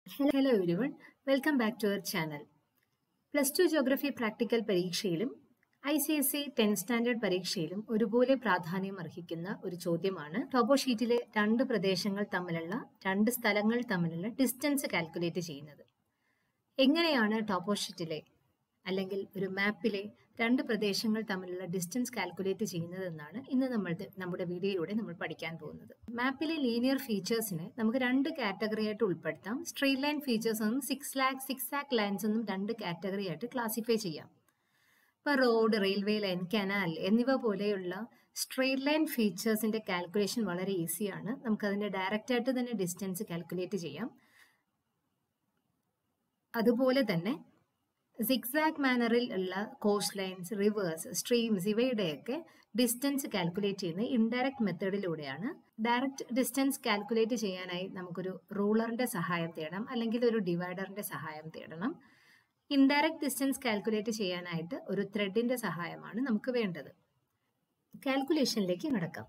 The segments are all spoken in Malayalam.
hello everyone welcome back to our channel plus two geography practical പരീക്ഷയിലും I C S E ten standard പരീക്ഷയിലും ഒരുപോലെ പ്രാധാന്യം അർഹിക്കുന്ന ഒരു ചോദ്യമാണ് ടോപ്പോ ഷീറ്റിലെ രണ്ട് പ്രദേശങ്ങൾ തമ്മിലുള്ള രണ്ട് സ്ഥലങ്ങൾ തമ്മിലുള്ള ഡിസ്റ്റൻസ് കാൽക്കുലേറ്റ് ചെയ്യുന്നത് എങ്ങനെയാണ് ടോപ്പോ ഷീറ്റിലെ അല്ലെങ്കിൽ ഒരു മാപ്പിലെ രണ്ട് പ്രദേശങ്ങൾ തമ്മിലുള്ള ഡിസ്റ്റൻസ് കാൽക്കുലേറ്റ് ചെയ്യുന്നതെന്നാണ് ഇന്ന് നമ്മൾ നമ്മുടെ വീഡിയോയിലൂടെ നമ്മൾ പഠിക്കാൻ പോകുന്നത് മാപ്പിലെ ലീനിയർ ഫീച്ചേഴ്സിനെ നമുക്ക് രണ്ട് കാറ്റഗറി ആയിട്ട് ഉൾപ്പെടുത്താം സ്ട്രെയിറ്റ് ലൈൻ ഫീച്ചേഴ്സ് എന്നും zigzag zigzag lines എന്നും രണ്ട് കാറ്റഗറി ആയിട്ട് ക്ലാസിഫൈ ചെയ്യാം ഇപ്പോൾ റോഡ് റെയിൽവേ ലൈൻ കനാൽ എന്നിവ പോലെയുള്ള സ്ട്രെയിറ്റ് ലൈൻ ഫീച്ചേഴ്സിന്റെ കാൽക്കുലേഷൻ വളരെ ഈസിയാണ് നമുക്കതിന്റെ ഡയറക്റ്റ് ആയിട്ട് തന്നെ ഡിസ്റ്റൻസ് കാൽക്കുലേറ്റ് ചെയ്യാം അതുപോലെ തന്നെ സിക്സാക് മാനറിൽ ഉള്ള കോസ്റ്റ് ലൈൻസ് റിവേഴ്സ് സ്ട്രീംസ് ഇവയുടെയൊക്കെ ഡിസ്റ്റൻസ് കാൽക്കുലേറ്റ് ചെയ്യുന്ന ഇൻഡയറക്റ്റ് മെത്തേഡിലൂടെയാണ് ഡയറക്റ്റ് ഡിസ്റ്റൻസ് കാൽക്കുലേറ്റ് ചെയ്യാനായി നമുക്കൊരു റൂളറിന്റെ സഹായം തേടാം അല്ലെങ്കിൽ ഒരു ഡിവൈഡറിന്റെ സഹായം തേടണം ഇൻഡയറക്റ്റ് ഡിസ്റ്റൻസ് കാൽക്കുലേറ്റ് ചെയ്യാനായിട്ട് ഒരു ത്രെഡിന്റെ സഹായമാണ് നമുക്ക് വേണ്ടത് കാൽക്കുലേഷനിലേക്ക് നടക്കാം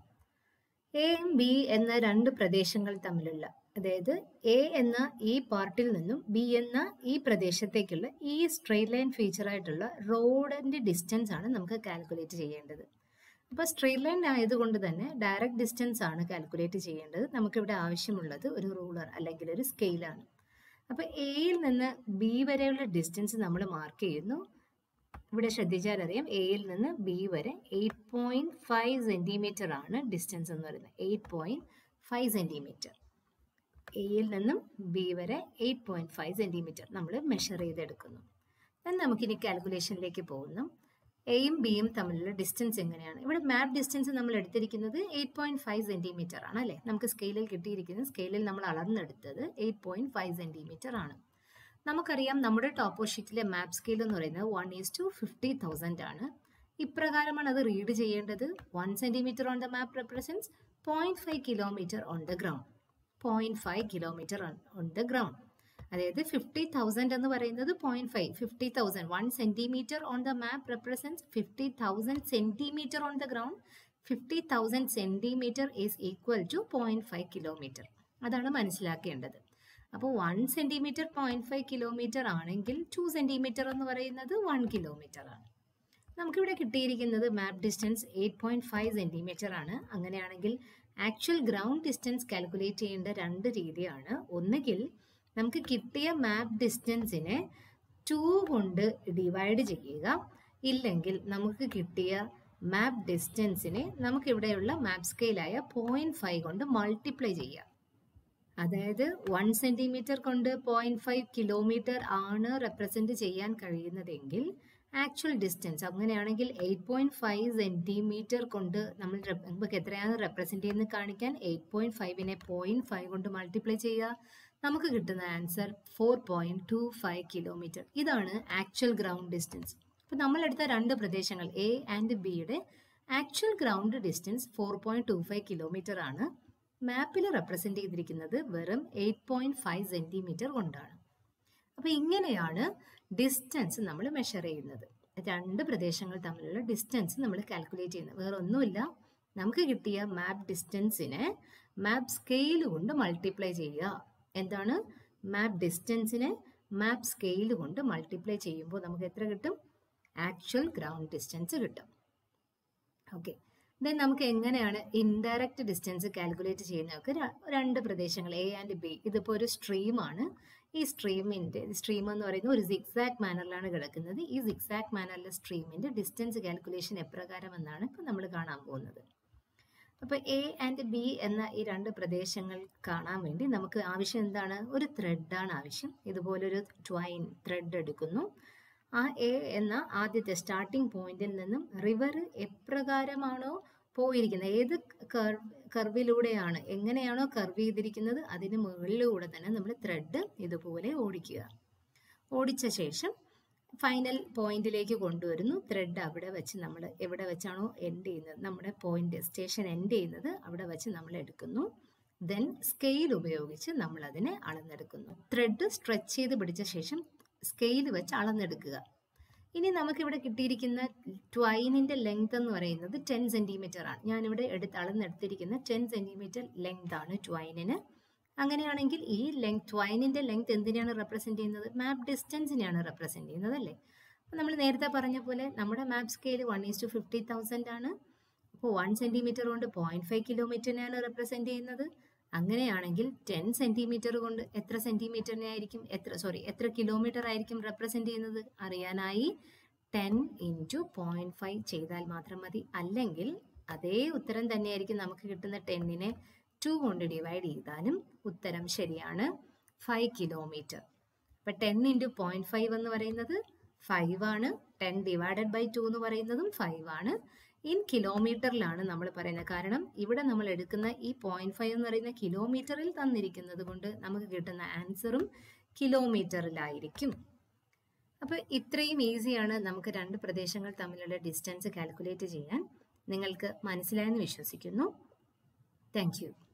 എയും ബി എന്ന രണ്ട് പ്രദേശങ്ങൾ തമ്മിലുള്ള അതായത് എ എന്ന ഈ പാർട്ടിൽ നിന്നും ബി എന്ന ഈ പ്രദേശത്തേക്കുള്ള ഈ സ്ട്രെയിറ്റ് ലൈൻ ഫീച്ചർ ആയിട്ടുള്ള റോഡിന്റെ ഡിസ്റ്റൻസ് ആണ് നമുക്ക് കാൽക്കുലേറ്റ് ചെയ്യേണ്ടത് അപ്പോൾ സ്ട്രെയിറ്റ് ലൈൻ ആയതുകൊണ്ട് തന്നെ ഡയറക്റ്റ് ഡിസ്റ്റൻസ് ആണ് കാൽക്കുലേറ്റ് ചെയ്യേണ്ടത് നമുക്കിവിടെ ആവശ്യമുള്ളത് ഒരു റൂളർ അല്ലെങ്കിൽ ഒരു സ്കെയിലാണ് അപ്പോൾ എയിൽ നിന്ന് ബി വരെയുള്ള ഡിസ്റ്റൻസ് നമ്മൾ മാർക്ക് ചെയ്യുന്നു ഇവിടെ ശ്രദ്ധിച്ചാൽ അറിയാം എയിൽ നിന്ന് ബി വരെ എയ്റ്റ് പോയിന്റ് ഫൈവ് സെന്റിമീറ്റർ ആണ് ഡിസ്റ്റൻസ് എന്ന് പറയുന്നത് എയ്റ്റ് പോയിന്റ് ഫൈവ് സെന്റിമീറ്റർ എയിൽ നിന്നും ബി വരെ എയ്റ്റ് പോയിന്റ് ഫൈവ് സെന്റിമീറ്റർ നമ്മൾ മെഷർ ചെയ്തെടുക്കുന്നു ദെൻ നമുക്കിനി കാൽക്കുലേഷനിലേക്ക് പോകുന്നു എയും ബിയും തമ്മിലുള്ള ഡിസ്റ്റൻസ് എങ്ങനെയാണ് ഇവിടെ മാപ്പ് ഡിസ്റ്റൻസ് നമ്മൾ എടുത്തിരിക്കുന്നത് എയ്റ്റ് പോയിന്റ് ഫൈവ് സെന്റിമീറ്റർ ആണ് അല്ലേ നമുക്ക് സ്കെയിലിൽ കിട്ടിയിരിക്കുന്നത് സ്കെയിലിൽ നമ്മൾ അളന്നെടുത്തത് എയ്റ്റ് പോയിന്റ് ഫൈവ് സെന്റിമീറ്റർ ആണ് നമുക്കറിയാം നമ്മുടെ ടോപ്പോ ഷീറ്റിലെ മാപ്പ് സ്കെയിൽ എന്ന് പറയുന്നത് one is to fifty thousand ആണ് ഇപ്രകാരമാണ് അത് റീഡ് ചെയ്യേണ്ടത് one centimetre on the map represents point five kilometre on the ground point five kilometre on the ground അതായത് ഫിഫ്റ്റി തൗസൻഡ് എന്ന് പറയുന്നത് point five fifty thousand one centimetre on the map represents fifty thousand centimetre on the ground fifty thousand centimetre is equal to point five kilometre അതാണ് മനസ്സിലാക്കേണ്ടത് അപ്പോൾ one centimetre point five kilometre ആണെങ്കിൽ ടു സെന്റിമീറ്റർ എന്ന് പറയുന്നത് വൺ കിലോമീറ്റർ ആണ് നമുക്കിവിടെ കിട്ടിയിരിക്കുന്നത് map distance eight point five centimetre ആണ് അങ്ങനെയാണെങ്കിൽ ആക്ച്വൽ ഗ്രൗണ്ട് ഡിസ്റ്റൻസ് കാൽക്കുലേറ്റ് ചെയ്യേണ്ട രണ്ട് രീതിയാണ് ഒന്നുകിൽ നമുക്ക് കിട്ടിയ മാപ്പ് ഡിസ്റ്റൻസിനെ ടു കൊണ്ട് ഡിവൈഡ് ചെയ്യുക ഇല്ലെങ്കിൽ നമുക്ക് കിട്ടിയ മാപ്പ് ഡിസ്റ്റൻസിനെ നമുക്കിവിടെയുള്ള മാപ്പ് സ്കെയിലായ പോയിന്റ് ഫൈവ് കൊണ്ട് മൾട്ടിപ്ലൈ ചെയ്യാം അതായത് വൺ സെന്റിമീറ്റർ കൊണ്ട് പോയിന്റ് ഫൈവ് കിലോമീറ്റർ ആണ് റെപ്രസെന്റ് ചെയ്യാൻ കഴിയുന്നതെങ്കിൽ ആക്ച്വൽ ഡിസ്റ്റൻസ് അങ്ങനെയാണെങ്കിൽ എയ്റ്റ് പോയിന്റ് ഫൈവ് സെന്റിമീറ്റർ കൊണ്ട് നമ്മൾ നമുക്ക് എത്രയാണ് റെപ്രസെന്റ് ചെയ്യുന്നത് കാണിക്കാൻ എയ്റ്റ് പോയിന്റ് ഫൈവിനെ പോയിന്റ് ഫൈവ് കൊണ്ട് മൾട്ടിപ്ലൈ ചെയ്യുക നമുക്ക് കിട്ടുന്ന answer four point two five kilometre ഇതാണ് ആക്ച്വൽ ഗ്രൗണ്ട് ഡിസ്റ്റൻസ് അപ്പോൾ നമ്മൾ എടുത്ത രണ്ട് പ്രദേശങ്ങൾ എ ആൻഡ് ബിയുടെ actual ground distance four point two five kilometre ആണ് മാപ്പിൽ റെപ്രസെന്റ് ചെയ്തിരിക്കുന്നത് വെറും എയ്റ്റ് പോയിന്റ് ഫൈവ് സെന്റിമീറ്റർ കൊണ്ടാണ് അപ്പൊ ഇങ്ങനെയാണ് ഡിസ്റ്റൻസ് നമ്മൾ മെഷർ ചെയ്യുന്നത് രണ്ട് പ്രദേശങ്ങൾ തമ്മിലുള്ള ഡിസ്റ്റൻസ് നമ്മൾ കാൽക്കുലേറ്റ് ചെയ്യുന്നത് വേറെ ഒന്നുമില്ല നമുക്ക് കിട്ടിയ മാപ്പ് ഡിസ്റ്റൻസിനെ മാപ്പ് സ്കെയിൽ കൊണ്ട് മൾട്ടിപ്ലൈ ചെയ്യുക എന്താണ് മാപ്പ് ഡിസ്റ്റൻസിനെ മാപ്പ് സ്കെയിൽ കൊണ്ട് മൾട്ടിപ്ലൈ ചെയ്യുമ്പോൾ നമുക്ക് എത്ര കിട്ടും ആക്ച്വൽ ഗ്രൗണ്ട് ഡിസ്റ്റൻസ് കിട്ടും ഓക്കെ ദെൻ നമുക്ക് എങ്ങനെയാണ് ഇൻഡയറക്റ്റ് ഡിസ്റ്റൻസ് കാൽക്കുലേറ്റ് ചെയ്യുന്നതൊക്കെ രണ്ട് പ്രദേശങ്ങൾ എ ആൻഡ് ബി ഇതിപ്പോൾ ഒരു സ്ട്രീമാണ് ഈ സ്ട്രീമിന്റെ സ്ട്രീം എന്ന് പറയുന്നത് ഒരു സിക്സാക് മാനറിലാണ് കിടക്കുന്നത് ഈ സിക്സാക് മാനറിലെ സ്ട്രീമിന്റെ ഡിസ്റ്റൻസ് കാൽക്കുലേഷൻ എപ്രകാരം എന്നാണ് ഇപ്പം നമ്മൾ കാണാൻ പോകുന്നത് അപ്പോൾ എ ആൻഡ് ബി എന്ന ഈ രണ്ട് പ്രദേശങ്ങൾ കാണാൻ വേണ്ടി നമുക്ക് ആവശ്യം എന്താണ് ഒരു ത്രെഡാണ് ആവശ്യം ഇതുപോലൊരു ട്വൈൻ ത്രെഡ് എടുക്കുന്നു ആ എ എന്ന ആദ്യത്തെ സ്റ്റാർട്ടിംഗ് പോയിന്റിൽ നിന്നും റിവർ എപ്രകാരമാണോ പോയിരിക്കുന്നത് ഏത് കർവിലൂടെയാണ് എങ്ങനെയാണോ കർവ് ചെയ്തിരിക്കുന്നത് അതിന് മുകളിലൂടെ തന്നെ നമ്മൾ ത്രെഡ് ഇതുപോലെ ഓടിക്കുക ഓടിച്ച ശേഷം ഫൈനൽ പോയിന്റിലേക്ക് കൊണ്ടുവരുന്നു ത്രെഡ് അവിടെ വെച്ച് നമ്മൾ എവിടെ വെച്ചാണോ എൻഡ് ചെയ്യുന്നത് നമ്മുടെ പോയിന്റ് സ്റ്റേഷൻ എൻഡ് ചെയ്യുന്നത് അവിടെ വെച്ച് നമ്മൾ എടുക്കുന്നു ദെൻ സ്കെയിൽ ഉപയോഗിച്ച് നമ്മൾ അതിനെ അളന്നെടുക്കുന്നു ത്രെഡ് സ്ട്രെച്ച് ചെയ്ത് പിടിച്ച ശേഷം സ്കെയിൽ വെച്ച് അളന്നെടുക്കുക ഇനി നമുക്കിവിടെ കിട്ടിയിരിക്കുന്ന ട്വൈനിന്റെ ലെങ്ത് എന്ന് പറയുന്നത് ടെൻ സെന്റിമീറ്റർ ആണ് ഞാനിവിടെ എടുത്ത് അളന്നെടുത്തിരിക്കുന്ന ടെൻ സെന്റിമീറ്റർ ലെങ്ത് ആണ് ട്വൈനിന് അങ്ങനെയാണെങ്കിൽ ഈ ലെങ്ത് ട്വൈനിന്റെ ലെങ്ത് എന്തിനാണ് റെപ്രസെന്റ് ചെയ്യുന്നത് മാപ്പ് ഡിസ്റ്റൻസിനെയാണ് റെപ്രസെന്റ് ചെയ്യുന്നത് അല്ലേ അപ്പോൾ നമ്മൾ നേരത്തെ പറഞ്ഞ പോലെ നമ്മുടെ map scale one is to fifty thousand ആണ് അപ്പോൾ വൺ സെന്റിമീറ്റർ കൊണ്ട് പോയിന്റ് ഫൈവ് കിലോമീറ്ററിനെയാണ് റെപ്രസെന്റ് ചെയ്യുന്നത് അങ്ങനെയാണെങ്കിൽ ടെൻ സെന്റിമീറ്റർ കൊണ്ട് എത്ര സെന്റിമീറ്ററിനെ ആയിരിക്കും എത്ര സോറി എത്ര കിലോമീറ്റർ ആയിരിക്കും റെപ്രസെന്റ് ചെയ്യുന്നത് അറിയാനായി ടെൻ ഇൻറ്റു പോയിന്റ് ഫൈവ് ചെയ്താൽ മാത്രം മതി അല്ലെങ്കിൽ അതേ ഉത്തരം തന്നെയായിരിക്കും നമുക്ക് കിട്ടുന്ന ടെന്നിനെ ടു കൊണ്ട് ഡിവൈഡ് ചെയ്താലും ഉത്തരം ശരിയാണ് ഫൈവ് കിലോമീറ്റർ അപ്പൊ ടെൻ ഇൻറ്റു പോയിന്റ് ഫൈവ് എന്ന് പറയുന്നത് ഫൈവ് ആണ് ടെൻ ഡിവൈഡഡ് ബൈ ടു എന്ന് പറയുന്നതും ഫൈവ് ആണ് ഇൻ കിലോമീറ്ററിലാണ് നമ്മൾ പറയുന്നത് കാരണം ഇവിടെ നമ്മൾ എടുക്കുന്ന ഈ പോയിന്റ് ഫൈവ് എന്ന് പറയുന്ന കിലോമീറ്ററിൽ തന്നിരിക്കുന്നത് കൊണ്ട് നമുക്ക് കിട്ടുന്ന ആൻസറും കിലോമീറ്ററിലായിരിക്കും അപ്പോൾ ഇത്രയും ഈസിയാണ് നമുക്ക് രണ്ട് പ്രദേശങ്ങൾ തമ്മിലുള്ള ഡിസ്റ്റൻസ് കാൽക്കുലേറ്റ് ചെയ്യാൻ നിങ്ങൾക്ക് മനസ്സിലായെന്ന് വിശ്വസിക്കുന്നു താങ്ക് യു